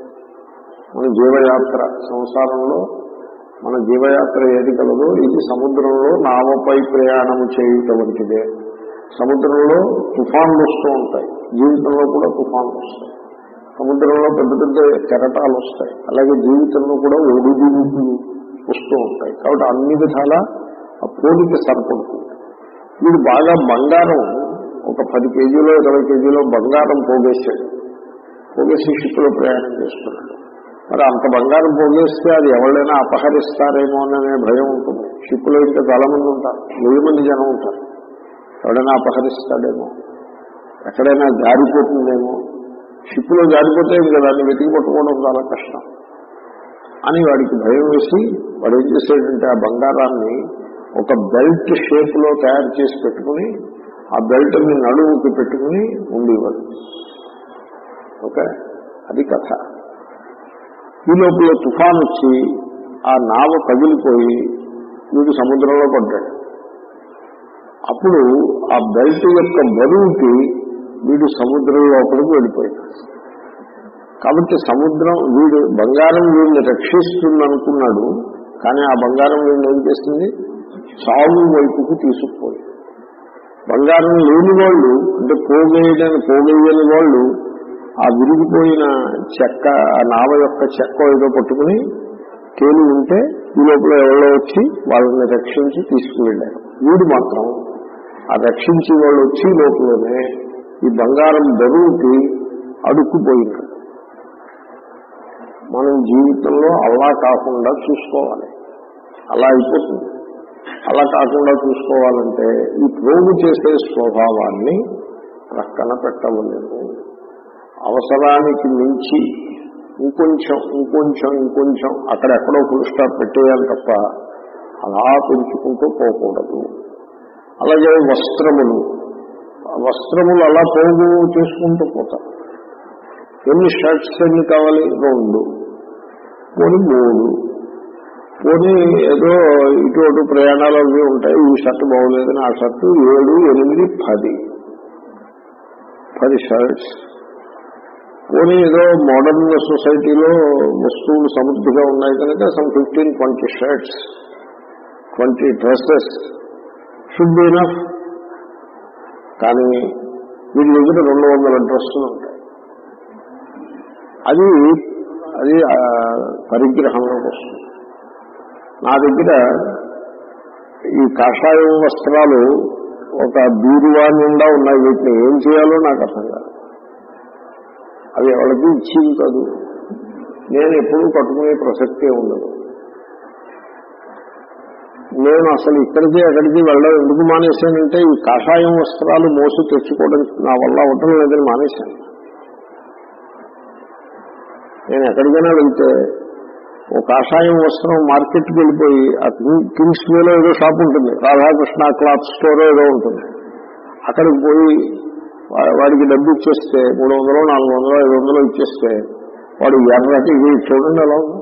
మన జీవయాత్ర సంసారంలో మన జీవయాత్ర ఏది కలదో ఇది సముద్రంలో నావపై ప్రయాణము చేయుట వంటిదే సముద్రంలో తుఫాన్లు వస్తూ ఉంటాయి జీవితంలో కూడా తుఫాన్లు వస్తాయి సముద్రంలో పెద్ద పెద్ద కెరటాలు వస్తాయి అలాగే జీవితంలో కూడా ఒడిదుడుకులు వస్తూ ఉంటాయి కాబట్టి అన్ని విధాల ఆ పోలిక సరిపడుతుంది వీడు బాగా బంగారం ఒక పది కేజీలో ఇరవై కేజీలో బంగారం పోగేశాడు పోగేసి షిప్లో ప్రయాణం చేస్తున్నాడు మరి అంత బంగారం పోగేస్తే అది ఎవరైనా అపహరిస్తారేమో అనే భయం ఉంటుంది షిప్లో ఇంకా చాలా మంది ఉంటారు వెయ్యి మంది జనం ఉంటారు ఎవడైనా అపహరిస్తాడేమో ఎక్కడైనా జారిపోతుందేమో షిప్లో జారిపోతే ఇంకా దాన్ని వెతికి పట్టుకోవడం చాలా కష్టం అని వాడికి భయం వేసి వాడు ఏం చేశాడంటే ఆ బంగారాన్ని ఒక బెల్ట్ షేప్ లో తయారు చేసి పెట్టుకుని ఆ బెల్ట్ ని నడువుకి పెట్టుకుని ఉండేవాడు ఓకే అది కథ ఈ లోపల తుఫాన్ వచ్చి ఆ నావ పగిలిపోయి వీడు సముద్రంలో పడ్డాడు అప్పుడు ఆ బెల్ట్ యొక్క బరువుకి వీడు సముద్రం లోపలికి వెళ్ళిపోయాడు కాబట్టి సముద్రం వీడు బంగారం వీడిని రక్షిస్తుంది అనుకున్నాడు కానీ ఆ బంగారం వీడిని ఏం చేసింది చావు వైపుకు తీసుకుపోయి బంగారం లేని వాళ్ళు అంటే పోగేయడానికి పోగేయని వాళ్ళు ఆ విరిగిపోయిన చెక్క ఆ నావ యొక్క చెక్క ఏదో పట్టుకుని తేలి ఉంటే ఈ లోపల ఎవరో వచ్చి వాళ్ళని రక్షించి తీసుకువెళ్ళారు వీడు మాత్రం ఆ రక్షించి వాళ్ళు వచ్చి లోపలనే ఈ బంగారం బరువుకి అడుక్కుపోయినాడు మనం జీవితంలో అలా కాకుండా చూసుకోవాలి అలా అయిపోతుంది అలా కాకుండా చూసుకోవాలంటే ఈ ప్రోగు చేసే స్వభావాన్ని ప్రక్కన పెట్టవలేదు అవసరానికి మించి ఇంకొంచెం ఇంకొంచెం ఇంకొంచెం అక్కడెక్కడో ఫుల్ స్టాప్ పెట్టేయాలి తప్ప అలా పెంచుకుంటూ పోకూడదు అలాగే వస్త్రములు ఆ వస్త్రములు అలా పోగు చేసుకుంటూ పోతారు ఎన్ని షర్ట్స్ ఎన్ని కావాలి రెండు పోనీ మూడు పోనీ ఏదో ఇటు అటు ప్రయాణాలు అవి ఉంటాయి ఈ షర్ట్ బాగోలేదని ఆ షర్టు ఏడు ఎనిమిది పది పది షర్ట్స్ పోనీ ఏదో మోడర్న్ సొసైటీలో వస్తువులు సమృద్ధిగా ఉన్నాయి కనుక some fifteen twenty shirts twenty dresses should be enough కానీ వీటి దగ్గర రెండు వందల డ్రెస్సులు ఉంటాయి అది అది ఆ, పరిగ్రహంలోకి వస్తుంది నా దగ్గర ఈ కాషాయం వస్త్రాలు ఒక బీరువా నిండా ఉన్నాయి వీటిని ఏం చేయాలో నాకు అర్థం కాదు అవి ఎవరికి ఇచ్చింది కాదు నేను ఎప్పుడూ కట్టుకునే ప్రసక్తే ఉండదు నేను అసలు ఇక్కడికి అక్కడికి వెళ్ళడం ఎందుకు మానేశానంటే ఈ కాషాయం వస్త్రాలు మోసి తెచ్చుకోవడం నా వల్ల అవటం లేదని మానేశాను నేను ఎక్కడికైనా వెళ్తే ఓ కాషాయం వస్త్రం మార్కెట్కి వెళ్ళిపోయి ఆ కింగ్స్ వేలో ఏదో షాప్ ఉంటుంది రాధాకృష్ణ క్లాత్ స్టోర్ ఏదో ఉంటుంది అక్కడికి పోయి వా- వాడికి డబ్బు ఇచ్చేస్తే మూడు వందలు నాలుగు వందలు ఐదు వందలు ఇచ్చేస్తే వాడు ఎర్రటి ఇది చూడండి ఎలా ఉంది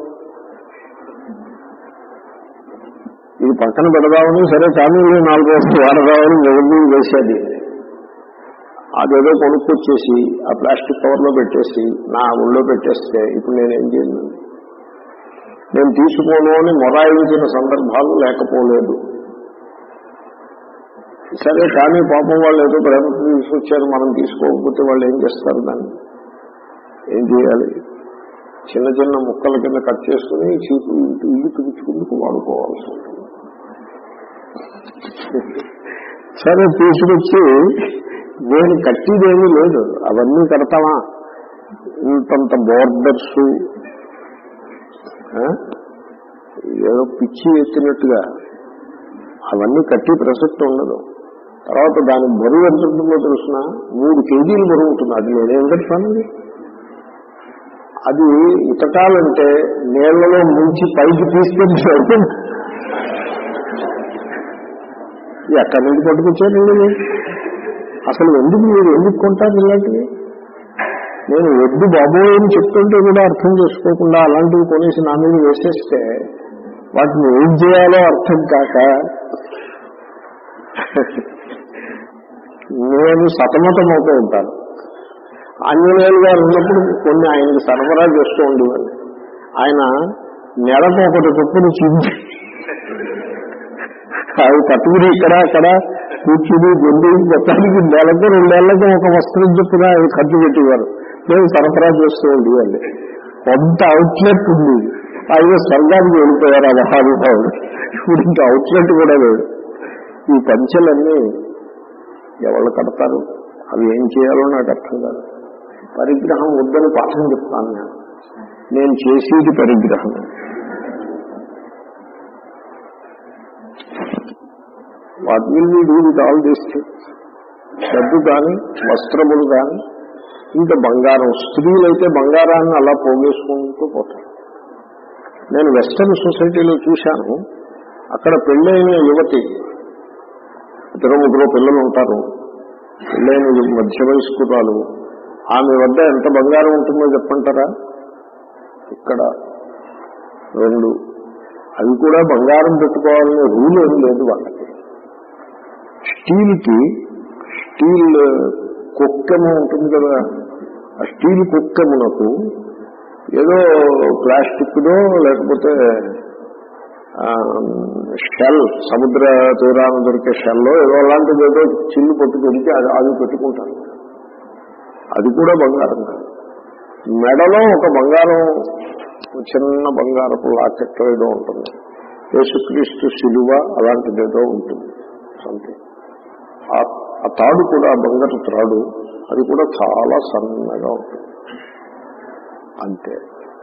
ఇది పక్కన పెడదామని సరే కానీ ఇది నాలుగు రోజులు వాడదామని మొదలు వేసేది అదేదో కొనుక్కొచ్చేసి ఆ ప్లాస్టిక్ కవర్లో పెట్టేసి నా ఒళ్ళో పెట్టేస్తే ఇప్పుడు నేనేం చేయను నేను తీసుకోను అని మొరాయించిన సందర్భాలు లేకపోలేదు సరే కానీ పాపం వాళ్ళు ఏదో ప్రేమకు తీసుకొచ్చారు మనం తీసుకోకపోతే వాళ్ళు ఏం చేస్తారు దాన్ని ఏం చేయాలి చిన్న చిన్న ముక్కల కింద కట్ చేసుకుని చీపు ఇటు ఇల్లు తుడుచుకుందుకు వాడుకోవాల్సి ఉంటుంది సరే తీసుకొచ్చి నేను కట్టిదేమీ లేదు అవన్నీ కడతామా ఇంతంత బోర్డర్స్ ఏదో పిచ్చి ఎత్తినట్టుగా అవన్నీ కట్టి ప్రసక్తి ఉండదు తర్వాత దాని బరువు ఎంత ఉంటుందో తెలుసిన మూడు కేజీలు బరువు ఉంటుంది అది నేనేం కడతానండి అది ఉతకాలంటే నీళ్లలో ముంచి పైకి తీసుకెళ్ళి సరిపోయింది. ఎక్కడి నుండి పట్టుకొచ్చారండి మీరు? అసలు ఎందుకు మీరు ఎందుకు కొంటారు ఇలాంటివి నేను వద్దు బాబోయ్ అని చెప్తుంటే కూడా అర్థం చేసుకోకుండా అలాంటివి కొనేసి నా మీద వేసేస్తే వాటిని ఏం చేయాలో అర్థం కాక నేను సతమతమవుతూ ఉంటాను ఆంజనేయులు గారు ఉన్నప్పుడు కొన్ని ఆయనకి సరఫరా చేస్తూ ఉండేవాళ్ళు ఆయన నెలకు ఒకటి చొప్పున చింది అవి పట్టుకుని ఇక్కడ అక్కడ కూర్చుని గొంతు మొత్తానికి నెలకు రెండేళ్లకు ఒక వస్త్రం చొప్పున అవి ఖర్చు పెట్టేవారు మేము సరఫరా చేస్తూ ఉండేవాళ్ళు కొంత అవుట్లెట్ ఉంది ఆయన స్వర్గానికి వెళ్ళిపోయారు ఆ మహానుభావుడు ఇప్పుడు ఇంకా అవుట్లెట్ కూడా లేదు ఈ పంచెలన్నీ ఎవరు కడతారు అవి ఏం చేయాలో నాకు అర్థం కాదు పరిగ్రహం వద్దని పాఠం చెప్తాను నేను నేను చేసేది పరిగ్రహం what will we do with all these things డబ్బు కానీ వస్త్రములు కానీ ఇంకా బంగారం స్త్రీలైతే బంగారాన్ని అలా పోగేసుకుంటూ పోతారు నేను వెస్టర్న్ సొసైటీలో చూశాను అక్కడ పెళ్ళైన యువతి ఇద్దరు ముగ్గురు పిల్లలు ఉంటారు పెళ్ళైన మధ్య వయస్కురాలు ఆమె వద్ద ఎంత బంగారం ఉంటుందో చెప్పంటారా ఇక్కడ రెండు అవి కూడా బంగారం పెట్టుకోవాలనే రూల్ ఏం లేదు వాళ్ళకి స్టీల్కి స్టీల్ కుక్కము ఉంటుంది కదా ఆ స్టీల్ కుక్కమునకు ఏదో ప్లాస్టిక్దో లేకపోతే షెల్ సముద్ర తీరాన దొరికే షెల్లో ఏదో అలాంటిది ఏదో చిల్లు పట్టు దొరికి అది అది పెట్టుకుంటారు అది కూడా బంగారం కాదు మెడలో ఒక బంగారం చిన్న బంగారపు లాకెట్ ఏదో ఉంటుంది యేసుక్రీస్తు శిలువ అలాంటిది ఏదో ఉంటుంది సంథింగ్ ఆ తాడు కూడా బంగారు త్రాడు అది కూడా చాలా సన్నగా ఉంటుంది అంతే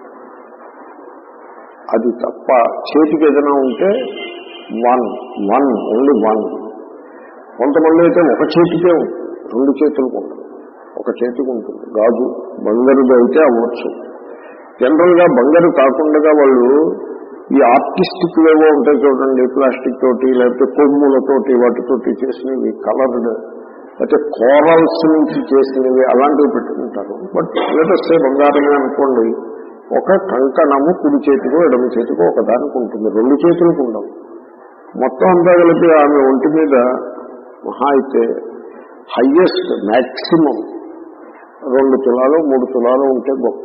అది తప్ప చేతికి ఏదైనా ఉంటే వన్ వన్ ఓన్లీ వన్ కొంతమంది అయితే ఒక చేతికే ఉంటుంది రెండు చేతులకు ఉంటుంది ఒక చేతికి ఉంటుంది గాజు బంగారుది అయితే అవ్వచ్చు జనరల్ గా బంగారు కాకుండా వాళ్ళు ఈ ఆర్టిస్టిక్ ఏవో ఉంటాయి చూడండి ప్లాస్టిక్ తోటి లేకపోతే కొమ్ములతోటి వాటితోటి చేసినవి కలర్డ్ అయితే కోరల్స్ నుంచి చేసినవి అలాంటివి పెట్టుకుంటారు బట్ లేటెస్ట్ బంగారమే అనుకోండి ఒక కంకణము కుడి చేతికో ఎడమ చేతికో ఒకదానికి ఉంటుంది రెండు చేతులకు ఉండవు మొత్తం అంతా కలిపి ఆమె ఒంటి మీద మహా అయితే హయ్యెస్ట్ మ్యాక్సిమం రెండు తులాలు మూడు తులాలు ఉంటే గొప్ప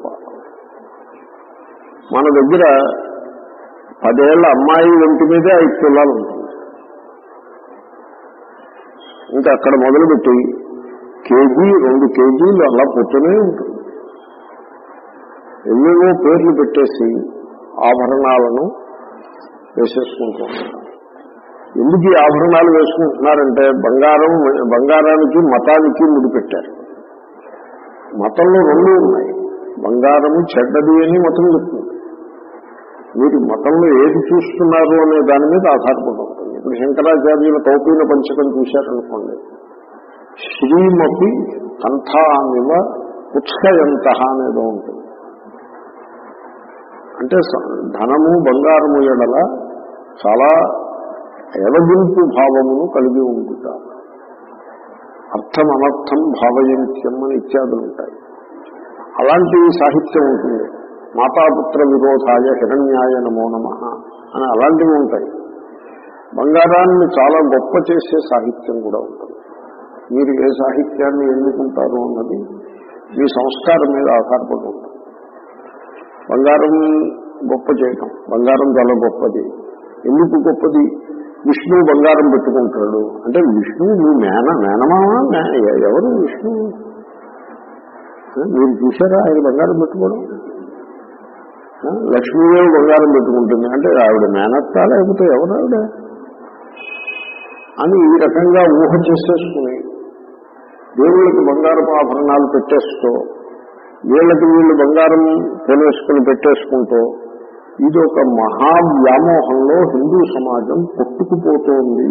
మన దగ్గర పదేళ్ల అమ్మాయి ఒంటి మీదే ఐదు తులాలు ఉంటుంది ఇంకా అక్కడ మొదలుపెట్టి కేజీ రెండు కేజీలు అలా పొట్టునే ఉంటుంది ఎన్నెన్నో పేర్లు పెట్టేసి ఆభరణాలను వేసేసుకుంటూ ఉంటారు ఎందుకు ఈ ఆభరణాలు వేసుకుంటున్నారంటే బంగారం బంగారానికి మతానికి ముడిపెట్టారు మతంలో రెండు ఉన్నాయి బంగారము చెడ్డది అని మతం చెప్తుంది మీరు మతంలో ఏది చూస్తున్నారు అనే దాని మీద ఆధారపడి ఉంటుంది ఇప్పుడు శంకరాచార్యుల తౌపీన పంచకం చూశారనుకోండి శ్రీమతి కంఠామివ ఉత్సయంత అనేదో ఉంటుంది అంటే ధనము బంగారము ఎడల చాలా ఎలగింపు భావమును కలిగి ఉంటుంటారు అర్థం అనర్థం భావయంత్యం అని ఇత్యాదులు ఉంటాయి అలాంటి సాహిత్యం ఉంటుంది మాతాపుత్ర విరోధాయ హిరణ్యాయ నమో నమ అని అలాంటివి ఉంటాయి బంగారాన్ని చాలా గొప్ప చేసే సాహిత్యం కూడా ఉంటుంది మీరు ఏ సాహిత్యాన్ని ఎన్నుకుంటారు అన్నది మీ సంస్కారం మీద ఆధారపడి ఉంటుంది బంగారం గొప్ప చేయటం బంగారం చాలా గొప్పది ఎందుకు గొప్పది విష్ణువు బంగారం పెట్టుకుంటాడు అంటే విష్ణువు మీ మేన మేనమావా ఎవరు విష్ణువు మీరు చూసారా ఆయన బంగారం పెట్టుకోవడం లక్ష్మీదేవి బంగారం పెట్టుకుంటుంది అంటే ఆవిడ మేనత్తా లేకపోతే ఎవరు ఆవిడ అని ఈ రకంగా ఊహ చేసేసుకుని దేవుళ్ళకి బంగారపు ఆభరణాలు పెట్టేస్తూ వీళ్ళకి వీళ్ళు బంగారం కొనేసుకుని పెట్టేసుకుంటూ ఇది ఒక మహావ్యామోహంలో హిందూ సమాజం కొట్టుకుపోతోంది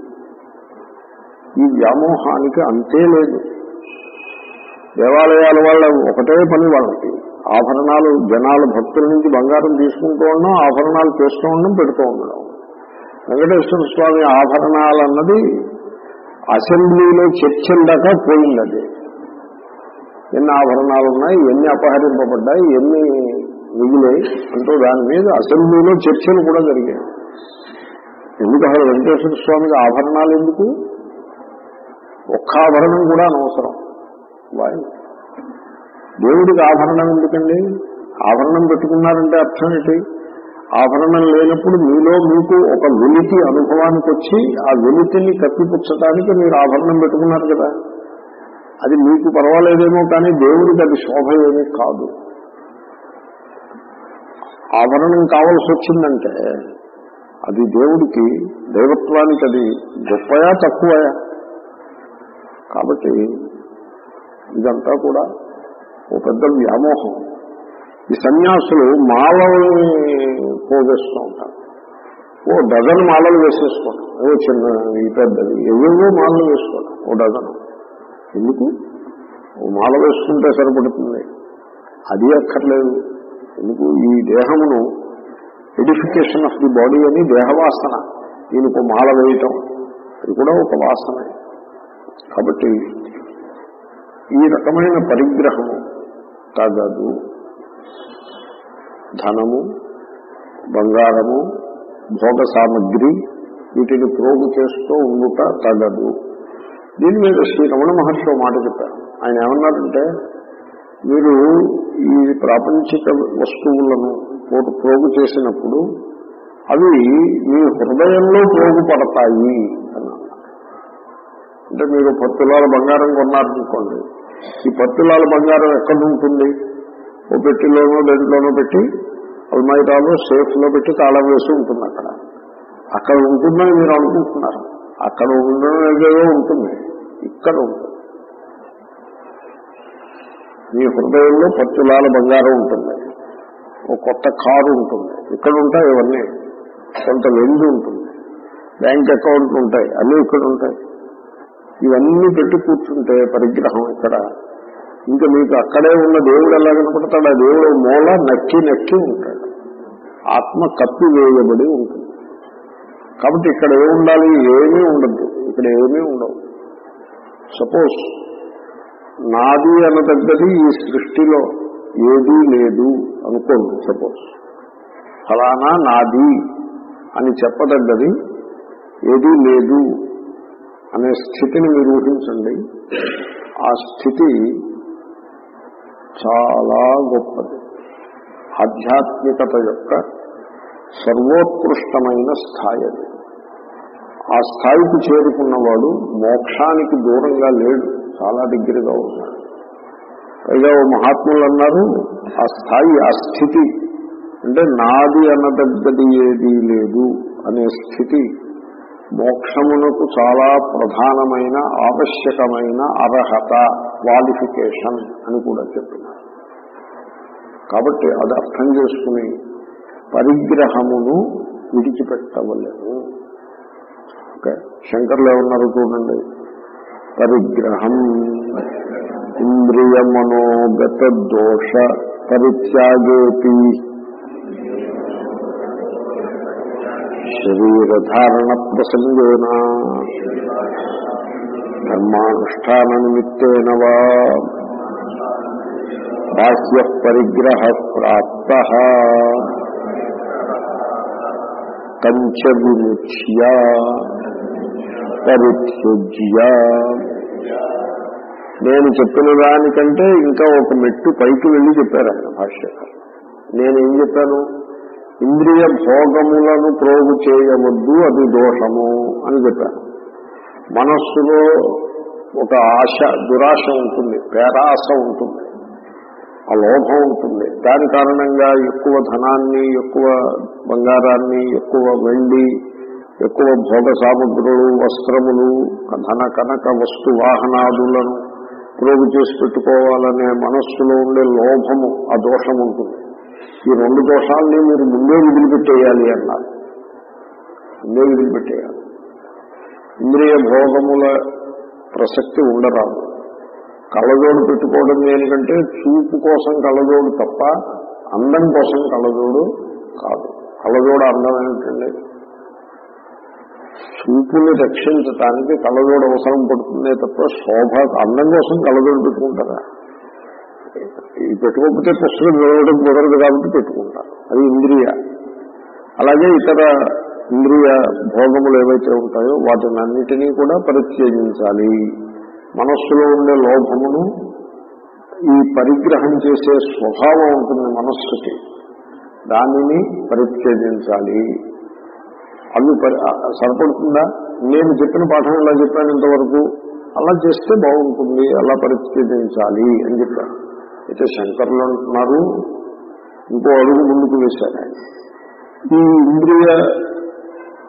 ఈ వ్యామోహానికి అంతే లేదు దేవాలయాల వాళ్ళ ఒకటే పని వాళ్ళకి ఆభరణాలు జనాల భక్తుల నుంచి బంగారం తీసుకుంటూ ఉండడం ఆభరణాలు చేస్తూ ఉండడం పెడుతూ ఉండడం వెంకటేశ్వర స్వామి ఆభరణాలు అన్నది అసెంబ్లీలో చర్చల దాకా పోయింది అది ఎన్ని ఆభరణాలు ఉన్నాయి ఎన్ని అపహరింపబడ్డాయి ఎన్ని మిగిలాయి అంటూ దాని మీద అసెంబ్లీలో చర్చలు కూడా జరిగాయి ఎందుకు అసలు వెంకటేశ్వర స్వామికి ఆభరణాలు ఎందుకు ఒక్క ఆభరణం కూడా అనవసరం వాయు దేవుడికి ఆభరణం ఎందుకండి ఆభరణం పెట్టుకున్నారంటే అర్థం ఏంటి ఆభరణం లేనప్పుడు మీలో మీకు ఒక వెలితి అనుభవానికి వచ్చి ఆ వెలితిని కప్పిపుచ్చటానికి మీరు ఆభరణం పెట్టుకున్నారు కదా అది మీకు పర్వాలేదేమో కానీ దేవుడికి అది శోభ ఏమీ కాదు ఆభరణం కావాల్సి వచ్చిందంటే అది దేవుడికి దైవత్వానికి అది గొప్పయా తక్కువయా కాబట్టి ఇదంతా కూడా ఓ పెద్ద వ్యామోహం ఈ సన్యాసులు మాలల్ని పోగేస్తూ ఉంటారు ఓ డజన్ మాలలు వేసేసుకోవడం ఓ చిన్న ఈ పెద్దది ఏవేవో మాలలు వేసుకోవడం ఓ డజన్ ఎందుకు ఓ మాల వేసుకుంటే సరిపడుతుంది అది అక్కర్లేదు ఎందుకు ఈ దేహమును ఎడిఫికేషన్ ఆఫ్ ది బాడీ అని దేహవాసన దీనికి ఒక మాల వేయటం అది కూడా ఒక వాసనే కాబట్టి ఈ రకమైన పరిగ్రహము తగదు ధనము బంగారము భోగ సామగ్రి వీటిని ప్రోగు చేస్తూ ఉండుట తగదు దీని మీద శ్రీ రమణ మహర్షి ఓ మాట చెప్పారు ఆయన ఏమన్నారంటే మీరు ఈ ప్రాపంచిక వస్తువులను పోటు ప్రోగు చేసినప్పుడు అవి మీ హృదయంలో ప్రోగుపడతాయి అన్నారు అంటే మీరు పత్తులాల బంగారం కొన్నారనుకోండి ఈ పత్తులాల బంగారం ఎక్కడ ఉంటుంది ఓ పెట్టిలోనో దేంట్లోనో పెట్టి అల్మైరాలో సేఫ్ లో పెట్టి తాళం వేసి ఉంటుంది అక్కడ అక్కడ ఉంటుందని మీరు అనుకుంటున్నారు అక్కడ ఉండడం ఏదో ఉంటుంది ఇక్కడ ఉంటుంది మీ హృదయంలో పత్తులాల బంగారం ఉంటుంది ఒక కొత్త కారు ఉంటుంది ఇక్కడ ఉంటాయి ఇవన్నీ కొంత వెండి ఉంటుంది బ్యాంక్ అకౌంట్లు ఉంటాయి అన్నీ ఇక్కడ ఉంటాయి ఇవన్నీ పెట్టి కూర్చుంటే పరిగ్రహం ఇక్కడ ఇంకా మీకు అక్కడే ఉన్న దేవుడు ఎలా కనపడతాడు ఆ దేవుడు మూల నక్కి నక్కి ఉంటాడు ఆత్మ కప్పి వేయబడి ఉంటుంది కాబట్టి ఇక్కడ ఏముండాలి ఏమీ ఉండద్దు ఇక్కడ ఏమీ ఉండవు సపోజ్ నాది అనదగ్గది ఈ సృష్టిలో ఏదీ లేదు అనుకోండి సపోజ్ ఫలానా నాది అని చెప్పదగ్గది ఏదీ లేదు అనే స్థితిని మీరు ఊహించండి ఆ స్థితి చాలా గొప్పది ఆధ్యాత్మికత యొక్క సర్వోత్కృష్టమైన స్థాయి అది ఆ స్థాయికి చేరుకున్నవాడు మోక్షానికి దూరంగా లేడు చాలా దగ్గరగా ఉన్నాడు పైగా ఓ మహాత్ములు అన్నారు ఆ స్థాయి ఆ స్థితి అంటే నాది అన్నదగ్గది ఏదీ లేదు అనే స్థితి మోక్షమునకు చాలా ప్రధానమైన ఆవశ్యకమైన అర్హత క్వాలిఫికేషన్ అని కూడా చెప్పినారు కాబట్టి అది అర్థం చేసుకుని పరిగ్రహమును విడిచిపెట్టవలేము ఓకే శంకర్లు ఏమన్నారు చూడండి పరిగ్రహం ఇంద్రియ మనోగత దోష పరిత్యాగేపి శరీరధారణ ప్రసంగేన ధర్మానుష్ఠాన నిమిత్తేన వా బాహ్య పరిగ్రహ ప్రాప్త కంచ విముచ్య పరిత్యజ్య నేను చెప్పిన దానికంటే ఇంకా ఒక మెట్టు పైకి వెళ్ళి చెప్పారు ఆయన భాష్యకారు నేనేం చెప్పాను ఇంద్రియ భోగములను ప్రోగు చేయవద్దు అది దోషము అని చెప్పాను మనస్సులో ఒక ఆశ దురాశ ఉంటుంది పేరాశ ఉంటుంది ఆ లోభం ఉంటుంది దాని కారణంగా ఎక్కువ ధనాన్ని ఎక్కువ బంగారాన్ని ఎక్కువ వెండి ఎక్కువ భోగ సామగ్రులు వస్త్రములు ధన కనక వస్తు వాహనాదులను ప్రోగు చేసి పెట్టుకోవాలనే మనస్సులో ఉండే లోభము ఆ దోషం ఉంటుంది ఈ రెండు దోషాలని మీరు ముందే వదిలిపెట్టేయాలి అన్నారు ముందే వదిలిపెట్టేయాలి ఇంద్రియ భోగముల ప్రసక్తి ఉండరాదు కళ్ళజోడు పెట్టుకోవడం దేనికంటే చూపు కోసం కళ్ళజోడు తప్ప అందం కోసం కళ్ళజోడు కాదు కళ్ళజోడు అందం ఏమిటండి చూపుని రక్షించటానికి కళ్ళజోడు అవసరం పడుతుందే తప్ప శోభ అందం కోసం కళ్ళజోడు పెట్టుకుంటారా ఈ పెట్టుకోకపోతే పుస్తకం చదవడం కుదరదు కాబట్టి పెట్టుకుంటారు అది ఇంద్రియ అలాగే ఇతర ఇంద్రియ భోగములు ఏవైతే ఉంటాయో వాటిని అన్నిటినీ కూడా పరిత్యజించాలి మనస్సులో ఉండే లోభమును ఈ పరిగ్రహం చేసే స్వభావం ఉంటుంది మనస్సుకి దానిని పరిత్యజించాలి అవి పరి- సరిపడుతుందా నేను చెప్పిన పాఠం ఇలా చెప్పాను ఇంతవరకు అలా చేస్తే బాగుంటుంది అలా పరిత్యజించాలి అని చెప్పాను అయితే శంకర్లు అంటున్నారు ఇంకో అడుగు ముందుకు వేశారు ఆయన. ఈ ఇంద్రియ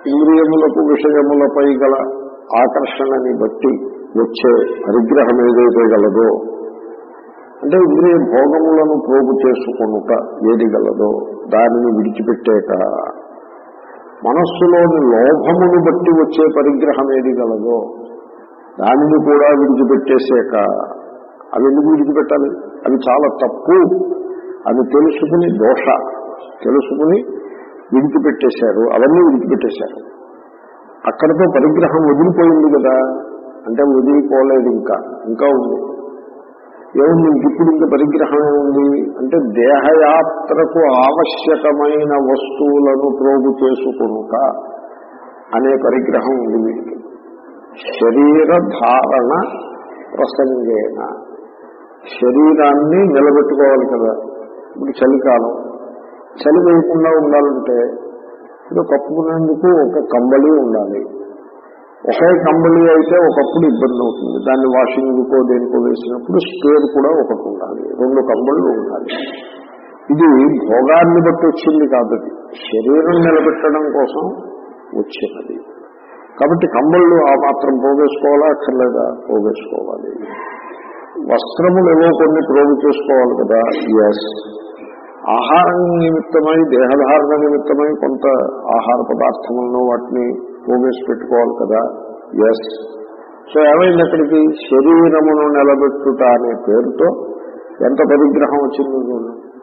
ఇంద్రియములకు విషయములపై గల ఆకర్షణని బట్టి వచ్చే పరిగ్రహం ఏదైతే గలదో అంటే ఇంద్రియ భోగములను ప్రోగు చేసుకొనుట ఏది గలదో దానిని విడిచిపెట్టాక మనస్సులోని లోభమును బట్టి వచ్చే పరిగ్రహం ఏది గలదో దానిని కూడా విడిచిపెట్టేసాక అవి ఎందుకు విడిచిపెట్టాలి అవి చాలా తప్పు అని తెలుసుకుని దోష తెలుసుకుని విడిచిపెట్టేశారు అవన్నీ విడిచిపెట్టేశారు అక్కడితో పరిగ్రహం వదిలిపోయింది కదా అంటే వదిలిపోలేదు ఇంకా ఇంకా ఉంది ఏముంది ఇంక ఇప్పుడు ఇంకా పరిగ్రహం ఏముంది అంటే దేహయాత్రకు ఆవశ్యకమైన వస్తువులను ప్రోగు చేసుకునుక అనే పరిగ్రహం ఉంది వీడికి శరీర ధారణ ప్రసంగేన శరీరాన్ని నిలబెట్టుకోవాలి కదా ఇప్పుడు చలికాలం చలి వేయకుండా ఉండాలంటే ఇప్పుడు కప్పుకునేందుకు ఒక కంబళి ఉండాలి ఒకే కంబళి అయితే ఒకప్పుడు ఇబ్బంది అవుతుంది దాన్ని వాషింగ్కో దేనికో వేసినప్పుడు స్పేర్ కూడా ఒకటి ఉండాలి రెండు కంబళ్ళు ఉండాలి ఇది భోగాన్ని బట్టి వచ్చింది కాదు ఇది. శరీరం నిలబెట్టడం కోసం వచ్చినది కాబట్టి కంబళ్ళు ఆ మాత్రం పోగేసుకోవాలా అక్కర్లేదా పోగేసుకోవాలి వస్త్రములు ఏవో కొన్ని ప్రోగు చేసుకోవాలి కదా ఎస్ ఆహారం నిమిత్తమై దేహధారణ నిమిత్తమై కొంత ఆహార పదార్థములను వాటిని పోగేసి పెట్టుకోవాలి కదా ఎస్ సో ఏమైంది అక్కడికి శరీరమును నిలబెట్టుట అనే పేరుతో ఎంత పరిగ్రహం వచ్చిందో చూడండి